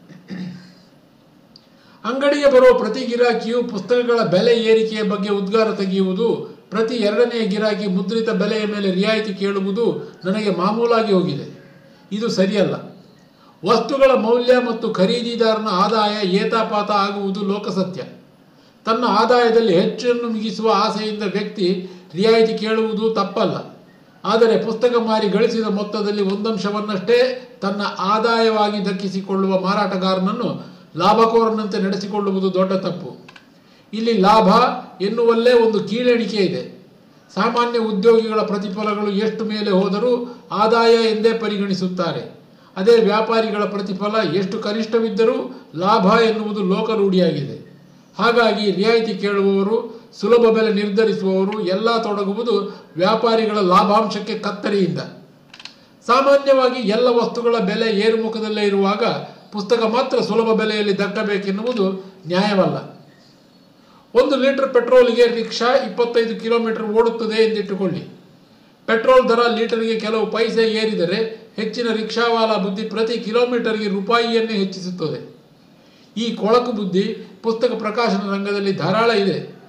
ಅಂಗಡಿಗೆ ಬರುವ ಪ್ರತಿ ಗಿರಾಕಿಯು ಪುಸ್ತಕಗಳ ಬೆಲೆ ಏರಿಕೆಯ ಬಗ್ಗೆ ಉದ್ಗಾರ ತೆಗೆಯುವುದು ಪ್ರತಿ ಎರಡನೆಯ ಗಿರಾಕಿ ಮುದ್ರಿತ ಬೆಲೆಯ ಮೇಲೆ ರಿಯಾಯಿತಿ ಕೇಳುವುದು ನನಗೆ ಮಾಮೂಲಾಗಿ ಹೋಗಿದೆ ಇದು ಸರಿಯಲ್ಲ ವಸ್ತುಗಳ ಮೌಲ್ಯ ಮತ್ತು ಖರೀದಿದಾರನ ಆದಾಯ ಏತಾಪಾತ ಆಗುವುದು ಲೋಕಸತ್ಯ ತನ್ನ ಆದಾಯದಲ್ಲಿ ಹೆಚ್ಚನ್ನು ಮಿಗಿಸುವ ಆಸೆಯಿಂದ ವ್ಯಕ್ತಿ ರಿಯಾಯಿತಿ ಕೇಳುವುದು ತಪ್ಪಲ್ಲ ಆದರೆ ಪುಸ್ತಕ ಮಾರಿ ಗಳಿಸಿದ ಮೊತ್ತದಲ್ಲಿ ಒಂದಂಶವನ್ನಷ್ಟೇ ತನ್ನ ಆದಾಯವಾಗಿ ದಕ್ಕಿಸಿಕೊಳ್ಳುವ ಮಾರಾಟಗಾರನನ್ನು ಲಾಭಕೋರನಂತೆ ನಡೆಸಿಕೊಳ್ಳುವುದು ದೊಡ್ಡ ತಪ್ಪು ಇಲ್ಲಿ ಲಾಭ ಎನ್ನುವಲ್ಲೇ ಒಂದು ಕೀಳೆಣಿಕೆ ಇದೆ ಸಾಮಾನ್ಯ ಉದ್ಯೋಗಿಗಳ ಪ್ರತಿಫಲಗಳು ಎಷ್ಟು ಮೇಲೆ ಹೋದರೂ ಆದಾಯ ಎಂದೇ ಪರಿಗಣಿಸುತ್ತಾರೆ ಅದೇ ವ್ಯಾಪಾರಿಗಳ ಪ್ರತಿಫಲ ಎಷ್ಟು ಕನಿಷ್ಠವಿದ್ದರೂ ಲಾಭ ಎನ್ನುವುದು ಲೋಕರೂಢಿಯಾಗಿದೆ ಹಾಗಾಗಿ ರಿಯಾಯಿತಿ ಕೇಳುವವರು ಸುಲಭ ಬೆಲೆ ನಿರ್ಧರಿಸುವವರು ಎಲ್ಲ ತೊಡಗುವುದು ವ್ಯಾಪಾರಿಗಳ ಲಾಭಾಂಶಕ್ಕೆ ಕತ್ತರಿಯಿಂದ ಸಾಮಾನ್ಯವಾಗಿ ಎಲ್ಲ ವಸ್ತುಗಳ ಬೆಲೆ ಏರುಮುಖದಲ್ಲೇ ಇರುವಾಗ ಪುಸ್ತಕ ಮಾತ್ರ ಸುಲಭ ಬೆಲೆಯಲ್ಲಿ ದಕ್ಕಬೇಕೆನ್ನುವುದು ನ್ಯಾಯವಲ್ಲ ಒಂದು ಲೀಟರ್ ಪೆಟ್ರೋಲಿಗೆ ರಿಕ್ಷಾ ಇಪ್ಪತ್ತೈದು ಕಿಲೋಮೀಟರ್ ಓಡುತ್ತದೆ ಎಂದಿಟ್ಟುಕೊಳ್ಳಿ ಪೆಟ್ರೋಲ್ ದರ ಲೀಟರ್ಗೆ ಕೆಲವು ಪೈಸೆ ಏರಿದರೆ ಹೆಚ್ಚಿನ ರಿಕ್ಷಾವಾಲ ಬುದ್ಧಿ ಪ್ರತಿ ಕಿಲೋಮೀಟರ್ಗೆ ರೂಪಾಯಿಯನ್ನೇ ಹೆಚ್ಚಿಸುತ್ತದೆ ಈ ಕೊಳಕು ಬುದ್ಧಿ ಪುಸ್ತಕ ಪ್ರಕಾಶನ ರಂಗದಲ್ಲಿ ಧಾರಾಳ ಇದೆ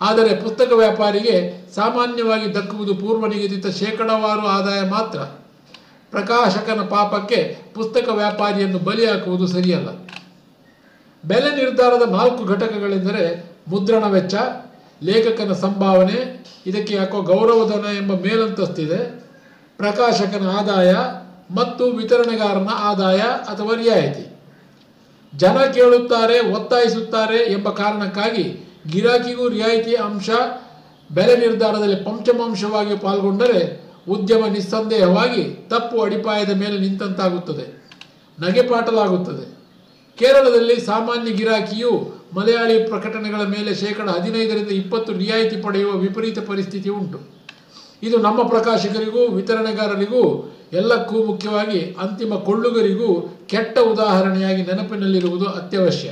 ಆದರೆ ಪುಸ್ತಕ ವ್ಯಾಪಾರಿಗೆ ಸಾಮಾನ್ಯವಾಗಿ ದಕ್ಕುವುದು ಪೂರ್ವ ನಿಗದಿತ ಶೇಕಡಾವಾರು ಆದಾಯ ಮಾತ್ರ ಪ್ರಕಾಶಕನ ಪಾಪಕ್ಕೆ ಪುಸ್ತಕ ವ್ಯಾಪಾರಿಯನ್ನು ಬಲಿ ಹಾಕುವುದು ಸರಿಯಲ್ಲ ಬೆಲೆ ನಿರ್ಧಾರದ ನಾಲ್ಕು ಘಟಕಗಳೆಂದರೆ ಮುದ್ರಣ ವೆಚ್ಚ ಲೇಖಕನ ಸಂಭಾವನೆ ಇದಕ್ಕೆ ಯಾಕೋ ಗೌರವಧನ ಎಂಬ ಮೇಲಂತಸ್ತಿದೆ ಪ್ರಕಾಶಕನ ಆದಾಯ ಮತ್ತು ವಿತರಣೆಗಾರನ ಆದಾಯ ಅಥವಾ ರಿಯಾಯಿತಿ ಜನ ಕೇಳುತ್ತಾರೆ ಒತ್ತಾಯಿಸುತ್ತಾರೆ ಎಂಬ ಕಾರಣಕ್ಕಾಗಿ ಗಿರಾಕಿಗೂ ರಿಯಾಯಿತಿ ಅಂಶ ಬೆಲೆ ನಿರ್ಧಾರದಲ್ಲಿ ಪಂಚಮಾಂಶವಾಗಿ ಪಾಲ್ಗೊಂಡರೆ ಉದ್ಯಮ ನಿಸ್ಸಂದೇಹವಾಗಿ ತಪ್ಪು ಅಡಿಪಾಯದ ಮೇಲೆ ನಿಂತಂತಾಗುತ್ತದೆ ನಗೆಪಾಟಲಾಗುತ್ತದೆ ಕೇರಳದಲ್ಲಿ ಸಾಮಾನ್ಯ ಗಿರಾಕಿಯು ಮಲಯಾಳಿ ಪ್ರಕಟಣೆಗಳ ಮೇಲೆ ಶೇಕಡ ಹದಿನೈದರಿಂದ ಇಪ್ಪತ್ತು ರಿಯಾಯಿತಿ ಪಡೆಯುವ ವಿಪರೀತ ಪರಿಸ್ಥಿತಿ ಉಂಟು ಇದು ನಮ್ಮ ಪ್ರಕಾಶಕರಿಗೂ ವಿತರಣೆಗಾರರಿಗೂ ಎಲ್ಲಕ್ಕೂ ಮುಖ್ಯವಾಗಿ ಅಂತಿಮ ಕೊಳ್ಳುಗರಿಗೂ ಕೆಟ್ಟ ಉದಾಹರಣೆಯಾಗಿ ನೆನಪಿನಲ್ಲಿರುವುದು ಅತ್ಯವಶ್ಯ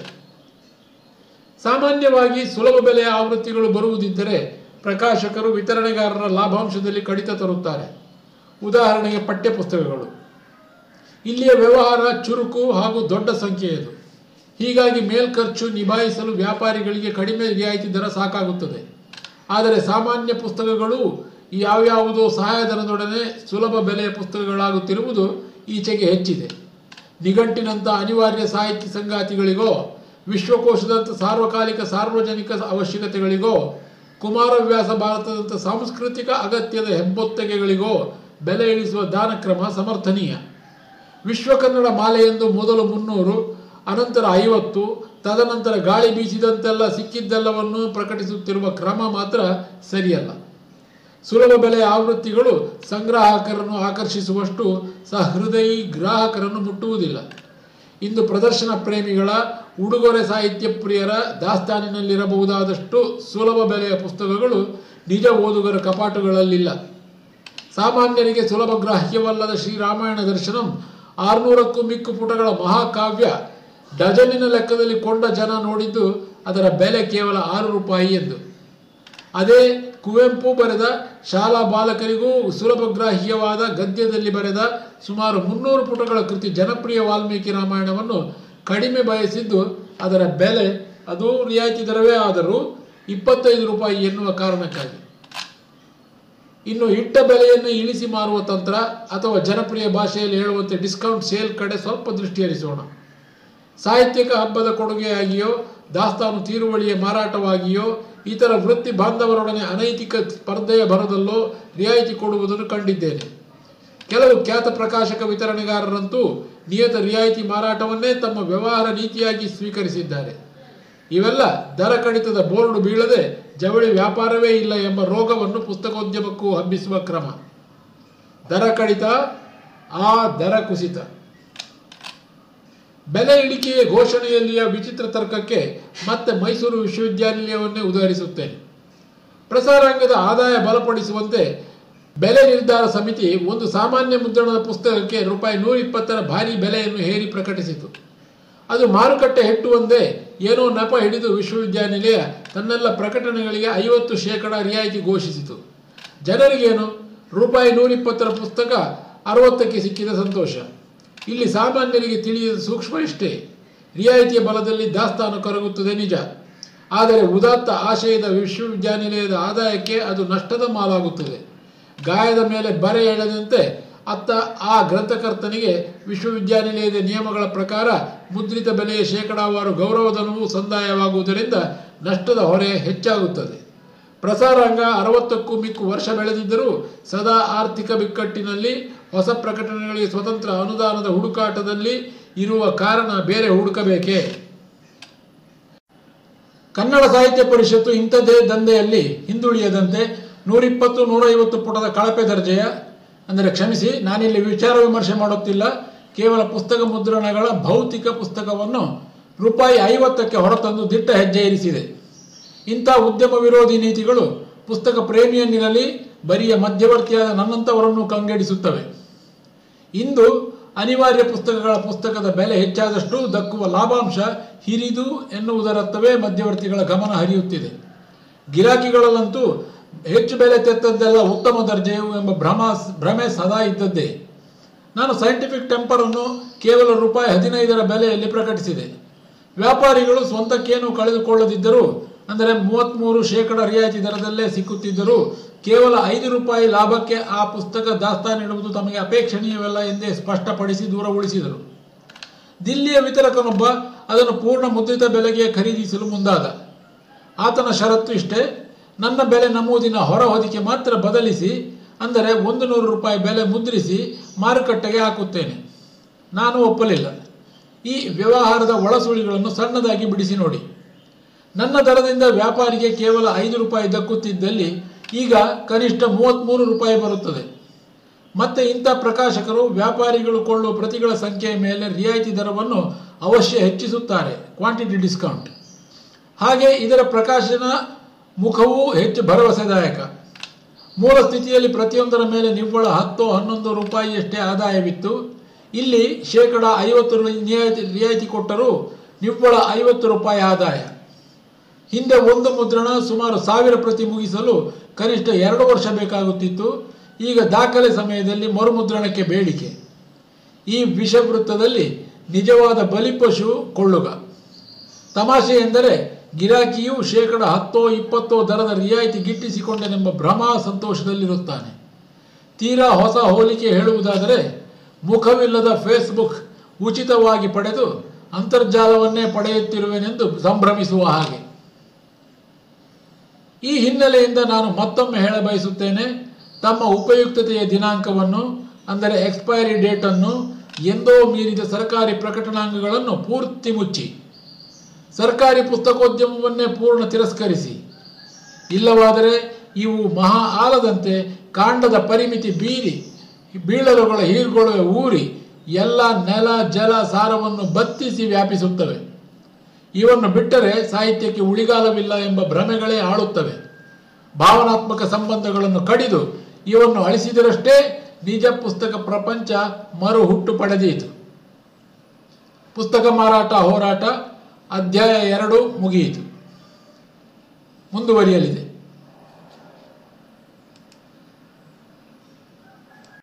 ಸಾಮಾನ್ಯವಾಗಿ ಸುಲಭ ಬೆಲೆಯ ಆವೃತ್ತಿಗಳು ಬರುವುದಿದ್ದರೆ ಪ್ರಕಾಶಕರು ವಿತರಣೆಗಾರರ ಲಾಭಾಂಶದಲ್ಲಿ ಕಡಿತ ತರುತ್ತಾರೆ ಉದಾಹರಣೆಗೆ ಪಠ್ಯಪುಸ್ತಕಗಳು ಇಲ್ಲಿಯ ವ್ಯವಹಾರ ಚುರುಕು ಹಾಗೂ ದೊಡ್ಡ ಸಂಖ್ಯೆಯದು ಹೀಗಾಗಿ ಮೇಲ್ಖರ್ಚು ನಿಭಾಯಿಸಲು ವ್ಯಾಪಾರಿಗಳಿಗೆ ಕಡಿಮೆ ರಿಯಾಯಿತಿ ದರ ಸಾಕಾಗುತ್ತದೆ ಆದರೆ ಸಾಮಾನ್ಯ ಪುಸ್ತಕಗಳು ಯಾವ್ಯಾವುದೋ ಸಹಾಯಧನದೊಡನೆ ಸುಲಭ ಬೆಲೆಯ ಪುಸ್ತಕಗಳಾಗುತ್ತಿರುವುದು ಈಚೆಗೆ ಹೆಚ್ಚಿದೆ ನಿಘಂಟಿನಂಥ ಅನಿವಾರ್ಯ ಸಾಹಿತ್ಯ ಸಂಗಾತಿಗಳಿಗೋ ವಿಶ್ವಕೋಶದಂಥ ಸಾರ್ವಕಾಲಿಕ ಸಾರ್ವಜನಿಕ ಅವಶ್ಯಕತೆಗಳಿಗೋ ಕುಮಾರವ್ಯಾಸ ಭಾರತದಂಥ ಸಾಂಸ್ಕೃತಿಕ ಅಗತ್ಯದ ಹೆಬ್ಬೊತ್ತಗೆಗಳಿಗೋ ಬೆಲೆ ಇಳಿಸುವ ದಾನಕ್ರಮ ಸಮರ್ಥನೀಯ ವಿಶ್ವ ಕನ್ನಡ ಮಾಲೆಯೆಂದು ಮೊದಲು ಮುನ್ನೂರು ಅನಂತರ ಐವತ್ತು ತದನಂತರ ಗಾಳಿ ಬೀಸಿದಂತೆಲ್ಲ ಸಿಕ್ಕಿದ್ದೆಲ್ಲವನ್ನು ಪ್ರಕಟಿಸುತ್ತಿರುವ ಕ್ರಮ ಮಾತ್ರ ಸರಿಯಲ್ಲ ಸುಲಭ ಬೆಲೆಯ ಆವೃತ್ತಿಗಳು ಸಂಗ್ರಾಹಕರನ್ನು ಆಕರ್ಷಿಸುವಷ್ಟು ಸಹೃದಯಿ ಗ್ರಾಹಕರನ್ನು ಮುಟ್ಟುವುದಿಲ್ಲ ಇಂದು ಪ್ರದರ್ಶನ ಪ್ರೇಮಿಗಳ ಉಡುಗೊರೆ ಸಾಹಿತ್ಯ ಪ್ರಿಯರ ದಾಸ್ತಾನಿನಲ್ಲಿರಬಹುದಾದಷ್ಟು ಸುಲಭ ಬೆಲೆಯ ಪುಸ್ತಕಗಳು ನಿಜ ಓದುಗರ ಕಪಾಟುಗಳಲ್ಲಿಲ್ಲ ಸಾಮಾನ್ಯರಿಗೆ ಸುಲಭ ಗ್ರಾಹ್ಯವಲ್ಲದ ಶ್ರೀರಾಮಾಯಣ ದರ್ಶನಂ ಆರುನೂರಕ್ಕೂ ಮಿಕ್ಕು ಪುಟಗಳ ಮಹಾಕಾವ್ಯ ಡಜನಿನ ಲೆಕ್ಕದಲ್ಲಿ ಕೊಂಡ ಜನ ನೋಡಿದ್ದು ಅದರ ಬೆಲೆ ಕೇವಲ ಆರು ರೂಪಾಯಿ ಎಂದು ಅದೇ ಕುವೆಂಪು ಬರೆದ ಶಾಲಾ ಬಾಲಕರಿಗೂ ಸುಲಭಗ್ರಾಹ್ಯವಾದ ಗದ್ಯದಲ್ಲಿ ಬರೆದ ಸುಮಾರು ಮುನ್ನೂರು ಪುಟಗಳ ಕೃತಿ ಜನಪ್ರಿಯ ವಾಲ್ಮೀಕಿ ರಾಮಾಯಣವನ್ನು ಕಡಿಮೆ ಬಯಸಿದ್ದು ಅದರ ಬೆಲೆ ಅದು ರಿಯಾಯಿತಿ ದರವೇ ಆದರೂ ಇಪ್ಪತ್ತೈದು ರೂಪಾಯಿ ಎನ್ನುವ ಕಾರಣಕ್ಕಾಗಿ ಇನ್ನು ಇಟ್ಟ ಬೆಲೆಯನ್ನು ಇಳಿಸಿ ಮಾರುವ ತಂತ್ರ ಅಥವಾ ಜನಪ್ರಿಯ ಭಾಷೆಯಲ್ಲಿ ಹೇಳುವಂತೆ ಡಿಸ್ಕೌಂಟ್ ಸೇಲ್ ಕಡೆ ಸ್ವಲ್ಪ ದೃಷ್ಟಿ ಹರಿಸೋಣ ಸಾಹಿತ್ಯಿಕ ಹಬ್ಬದ ಕೊಡುಗೆಯಾಗಿಯೋ ದಾಸ್ತಾನು ತೀರುವಳಿಯ ಮಾರಾಟವಾಗಿಯೋ ಇತರ ವೃತ್ತಿ ಬಾಂಧವರೊಡನೆ ಅನೈತಿಕ ಸ್ಪರ್ಧೆಯ ಭರದಲ್ಲೋ ರಿಯಾಯಿತಿ ಕೊಡುವುದನ್ನು ಕಂಡಿದ್ದೇನೆ ಕೆಲವು ಖ್ಯಾತ ಪ್ರಕಾಶಕ ವಿತರಣೆಗಾರರಂತೂ ನಿಯತ ರಿಯಾಯಿತಿ ಮಾರಾಟವನ್ನೇ ತಮ್ಮ ವ್ಯವಹಾರ ನೀತಿಯಾಗಿ ಸ್ವೀಕರಿಸಿದ್ದಾರೆ ಇವೆಲ್ಲ ದರ ಕಡಿತದ ಬೋರ್ಡು ಬೀಳದೆ ಜವಳಿ ವ್ಯಾಪಾರವೇ ಇಲ್ಲ ಎಂಬ ರೋಗವನ್ನು ಪುಸ್ತಕೋದ್ಯಮಕ್ಕೂ ಹಬ್ಬಿಸುವ ಕ್ರಮ ದರ ಕಡಿತ ಆ ದರ ಕುಸಿತ ಬೆಲೆ ಇಳಿಕೆಯ ಘೋಷಣೆಯಲ್ಲಿಯ ವಿಚಿತ್ರ ತರ್ಕಕ್ಕೆ ಮತ್ತೆ ಮೈಸೂರು ವಿಶ್ವವಿದ್ಯಾನಿಲಯವನ್ನೇ ಉದಾಹರಿಸುತ್ತೇನೆ ಪ್ರಸಾರಾಂಗದ ಆದಾಯ ಬಲಪಡಿಸುವಂತೆ ಬೆಲೆ ನಿರ್ಧಾರ ಸಮಿತಿ ಒಂದು ಸಾಮಾನ್ಯ ಮುದ್ರಣದ ಪುಸ್ತಕಕ್ಕೆ ರೂಪಾಯಿ ನೂರ ಇಪ್ಪತ್ತರ ಭಾರಿ ಬೆಲೆಯನ್ನು ಹೇರಿ ಪ್ರಕಟಿಸಿತು ಅದು ಮಾರುಕಟ್ಟೆ ಹೆಟ್ಟುವಂದೇ ಏನೋ ನೆಪ ಹಿಡಿದು ವಿಶ್ವವಿದ್ಯಾನಿಲಯ ತನ್ನೆಲ್ಲ ಪ್ರಕಟಣೆಗಳಿಗೆ ಐವತ್ತು ಶೇಕಡ ರಿಯಾಯಿತಿ ಘೋಷಿಸಿತು ಜನರಿಗೇನು ರೂಪಾಯಿ ನೂರಿಪ್ಪತ್ತರ ಪುಸ್ತಕ ಅರವತ್ತಕ್ಕೆ ಸಿಕ್ಕಿದ ಸಂತೋಷ ಇಲ್ಲಿ ಸಾಮಾನ್ಯರಿಗೆ ತಿಳಿಯದ ಸೂಕ್ಷ್ಮ ಇಷ್ಟೇ ರಿಯಾಯಿತಿಯ ಬಲದಲ್ಲಿ ದಾಸ್ತಾನು ಕರಗುತ್ತದೆ ನಿಜ ಆದರೆ ಉದಾತ್ತ ಆಶಯದ ವಿಶ್ವವಿದ್ಯಾನಿಲಯದ ಆದಾಯಕ್ಕೆ ಅದು ನಷ್ಟದ ಮಾಲಾಗುತ್ತದೆ ಗಾಯದ ಮೇಲೆ ಬರೆ ಎಳೆದಂತೆ ಅತ್ತ ಆ ಗ್ರಂಥಕರ್ತನಿಗೆ ವಿಶ್ವವಿದ್ಯಾನಿಲಯದ ನಿಯಮಗಳ ಪ್ರಕಾರ ಮುದ್ರಿತ ಬೆಲೆಯ ಶೇಕಡಾವಾರು ಗೌರವಧನವೂ ಸಂದಾಯವಾಗುವುದರಿಂದ ನಷ್ಟದ ಹೊರೆ ಹೆಚ್ಚಾಗುತ್ತದೆ ಪ್ರಸಾರಾಂಗ ಅರವತ್ತಕ್ಕೂ ಮಿಕ್ಕು ವರ್ಷ ಬೆಳೆದಿದ್ದರೂ ಸದಾ ಆರ್ಥಿಕ ಬಿಕ್ಕಟ್ಟಿನಲ್ಲಿ ಹೊಸ ಪ್ರಕಟಣೆಗಳಿಗೆ ಸ್ವತಂತ್ರ ಅನುದಾನದ ಹುಡುಕಾಟದಲ್ಲಿ ಇರುವ ಕಾರಣ ಬೇರೆ ಹುಡುಕಬೇಕೇ ಕನ್ನಡ ಸಾಹಿತ್ಯ ಪರಿಷತ್ತು ಇಂಥದ್ದೇ ದಂಧೆಯಲ್ಲಿ ಹಿಂದುಳಿಯದಂತೆ ನೂರಿಪ್ಪತ್ತು ನೂರೈವತ್ತು ಪುಟದ ಕಳಪೆ ದರ್ಜೆಯ ಅಂದರೆ ಕ್ಷಮಿಸಿ ನಾನಿಲ್ಲಿ ವಿಚಾರ ವಿಮರ್ಶೆ ಮಾಡುತ್ತಿಲ್ಲ ಕೇವಲ ಪುಸ್ತಕ ಮುದ್ರಣಗಳ ಭೌತಿಕ ಪುಸ್ತಕವನ್ನು ರೂಪಾಯಿ ಐವತ್ತಕ್ಕೆ ಹೊರತಂದು ದಿಟ್ಟ ಹೆಜ್ಜೆ ಇರಿಸಿದೆ ಇಂಥ ಉದ್ಯಮ ವಿರೋಧಿ ನೀತಿಗಳು ಪುಸ್ತಕ ಪ್ರೇಮಿಯನ್ನಿರಲಿ ಬರಿಯ ಮಧ್ಯವರ್ತಿಯಾದ ನನ್ನಂಥವರನ್ನು ಕಂಗೆಡಿಸುತ್ತವೆ ಇಂದು ಅನಿವಾರ್ಯ ಪುಸ್ತಕಗಳ ಪುಸ್ತಕದ ಬೆಲೆ ಹೆಚ್ಚಾದಷ್ಟು ದಕ್ಕುವ ಲಾಭಾಂಶ ಹಿರಿದು ಎನ್ನುವುದರತ್ತವೇ ಮಧ್ಯವರ್ತಿಗಳ ಗಮನ ಹರಿಯುತ್ತಿದೆ ಗಿರಾಕಿಗಳಲ್ಲಂತೂ ಹೆಚ್ಚು ಬೆಲೆ ತೆತ್ತದ್ದೆಲ್ಲ ಉತ್ತಮ ದರ್ಜೆಯು ಎಂಬ ಭ್ರಮ ಭ್ರಮೆ ಸದಾ ಇದ್ದದ್ದೇ ನಾನು ಸೈಂಟಿಫಿಕ್ ಟೆಂಪರನ್ನು ಕೇವಲ ರೂಪಾಯಿ ಹದಿನೈದರ ಬೆಲೆಯಲ್ಲಿ ಪ್ರಕಟಿಸಿದೆ ವ್ಯಾಪಾರಿಗಳು ಸ್ವಂತಕ್ಕೇನು ಕಳೆದುಕೊಳ್ಳದಿದ್ದರೂ ಅಂದರೆ ಮೂವತ್ತ್ಮೂರು ಶೇಕಡ ರಿಯಾಯಿತಿ ದರದಲ್ಲೇ ಸಿಕ್ಕುತ್ತಿದ್ದರೂ ಕೇವಲ ಐದು ರೂಪಾಯಿ ಲಾಭಕ್ಕೆ ಆ ಪುಸ್ತಕ ದಾಸ್ತಾನಿಡುವುದು ತಮಗೆ ಅಪೇಕ್ಷಣೀಯವಲ್ಲ ಎಂದೇ ಸ್ಪಷ್ಟಪಡಿಸಿ ದೂರ ಉಳಿಸಿದರು ದಿಲ್ಲಿಯ ವಿತರಕನೊಬ್ಬ ಅದನ್ನು ಪೂರ್ಣ ಮುದ್ರಿತ ಬೆಲೆಗೆ ಖರೀದಿಸಲು ಮುಂದಾದ ಆತನ ಷರತ್ತು ಇಷ್ಟೇ ನನ್ನ ಬೆಲೆ ನಮೂದಿನ ಹೊರ ಹೊದಿಕೆ ಮಾತ್ರ ಬದಲಿಸಿ ಅಂದರೆ ಒಂದು ನೂರು ರೂಪಾಯಿ ಬೆಲೆ ಮುದ್ರಿಸಿ ಮಾರುಕಟ್ಟೆಗೆ ಹಾಕುತ್ತೇನೆ ನಾನು ಒಪ್ಪಲಿಲ್ಲ ಈ ವ್ಯವಹಾರದ ಒಳಸುಳಿಗಳನ್ನು ಸಣ್ಣದಾಗಿ ಬಿಡಿಸಿ ನೋಡಿ ನನ್ನ ದರದಿಂದ ವ್ಯಾಪಾರಿಗೆ ಕೇವಲ ಐದು ರೂಪಾಯಿ ದಕ್ಕುತ್ತಿದ್ದಲ್ಲಿ ಈಗ ಕನಿಷ್ಠ ಮೂವತ್ತ್ಮೂರು ರೂಪಾಯಿ ಬರುತ್ತದೆ ಮತ್ತೆ ಇಂಥ ಪ್ರಕಾಶಕರು ವ್ಯಾಪಾರಿಗಳು ಕೊಳ್ಳುವ ಪ್ರತಿಗಳ ಸಂಖ್ಯೆಯ ಮೇಲೆ ರಿಯಾಯಿತಿ ದರವನ್ನು ಅವಶ್ಯ ಹೆಚ್ಚಿಸುತ್ತಾರೆ ಕ್ವಾಂಟಿಟಿ ಡಿಸ್ಕೌಂಟ್ ಹಾಗೆ ಇದರ ಪ್ರಕಾಶನ ಮುಖವೂ ಹೆಚ್ಚು ಭರವಸೆದಾಯಕ ಮೂಲ ಸ್ಥಿತಿಯಲ್ಲಿ ಪ್ರತಿಯೊಂದರ ಮೇಲೆ ನಿವ್ವಳ ಹತ್ತು ಹನ್ನೊಂದು ರೂಪಾಯಿಯಷ್ಟೇ ಆದಾಯವಿತ್ತು ಇಲ್ಲಿ ಶೇಕಡ ಐವತ್ತು ರಿಯಾಯಿತಿ ರಿಯಾಯಿತಿ ಕೊಟ್ಟರೂ ನಿವ್ವಳ ಐವತ್ತು ರೂಪಾಯಿ ಆದಾಯ ಹಿಂದೆ ಒಂದು ಮುದ್ರಣ ಸುಮಾರು ಸಾವಿರ ಪ್ರತಿ ಮುಗಿಸಲು ಕನಿಷ್ಠ ಎರಡು ವರ್ಷ ಬೇಕಾಗುತ್ತಿತ್ತು ಈಗ ದಾಖಲೆ ಸಮಯದಲ್ಲಿ ಮರುಮುದ್ರಣಕ್ಕೆ ಬೇಡಿಕೆ ಈ ವಿಷವೃತ್ತದಲ್ಲಿ ನಿಜವಾದ ಬಲಿಪಶು ಕೊಳ್ಳುಗ ತಮಾಷೆ ಎಂದರೆ ಗಿರಾಕಿಯು ಶೇಕಡ ಹತ್ತೋ ಇಪ್ಪತ್ತೋ ದರದ ರಿಯಾಯಿತಿ ಗಿಟ್ಟಿಸಿಕೊಂಡನೆಂಬ ಭ್ರಮ ಸಂತೋಷದಲ್ಲಿರುತ್ತಾನೆ ತೀರಾ ಹೊಸ ಹೋಲಿಕೆ ಹೇಳುವುದಾದರೆ ಮುಖವಿಲ್ಲದ ಫೇಸ್ಬುಕ್ ಉಚಿತವಾಗಿ ಪಡೆದು ಅಂತರ್ಜಾಲವನ್ನೇ ಪಡೆಯುತ್ತಿರುವೆನೆಂದು ಸಂಭ್ರಮಿಸುವ ಹಾಗೆ ಈ ಹಿನ್ನೆಲೆಯಿಂದ ನಾನು ಮತ್ತೊಮ್ಮೆ ಹೇಳಬಯಸುತ್ತೇನೆ ತಮ್ಮ ಉಪಯುಕ್ತತೆಯ ದಿನಾಂಕವನ್ನು ಅಂದರೆ ಎಕ್ಸ್ಪೈರಿ ಡೇಟನ್ನು ಎಂದೋ ಮೀರಿದ ಸರ್ಕಾರಿ ಪ್ರಕಟಣಾಂಗಗಳನ್ನು ಪೂರ್ತಿ ಮುಚ್ಚಿ ಸರ್ಕಾರಿ ಪುಸ್ತಕೋದ್ಯಮವನ್ನೇ ಪೂರ್ಣ ತಿರಸ್ಕರಿಸಿ ಇಲ್ಲವಾದರೆ ಇವು ಮಹಾ ಆಲದಂತೆ ಕಾಂಡದ ಪರಿಮಿತಿ ಬೀರಿ ಬೀಳಲುಗಳ ಹೀರ್ಗೊಳುವೆ ಊರಿ ಎಲ್ಲ ನೆಲ ಜಲ ಸಾರವನ್ನು ಬತ್ತಿಸಿ ವ್ಯಾಪಿಸುತ್ತವೆ ಇವನ್ನು ಬಿಟ್ಟರೆ ಸಾಹಿತ್ಯಕ್ಕೆ ಉಳಿಗಾಲವಿಲ್ಲ ಎಂಬ ಭ್ರಮೆಗಳೇ ಆಳುತ್ತವೆ ಭಾವನಾತ್ಮಕ ಸಂಬಂಧಗಳನ್ನು ಕಡಿದು ಇವನ್ನು ಅಳಿಸಿದರಷ್ಟೇ ನಿಜ ಪುಸ್ತಕ ಪ್ರಪಂಚ ಮರು ಹುಟ್ಟು ಪಡೆದೀತು ಪುಸ್ತಕ ಮಾರಾಟ ಹೋರಾಟ ಅಧ್ಯಾಯ ಎರಡು ಮುಗಿಯಿತು ಮುಂದುವರಿಯಲಿದೆ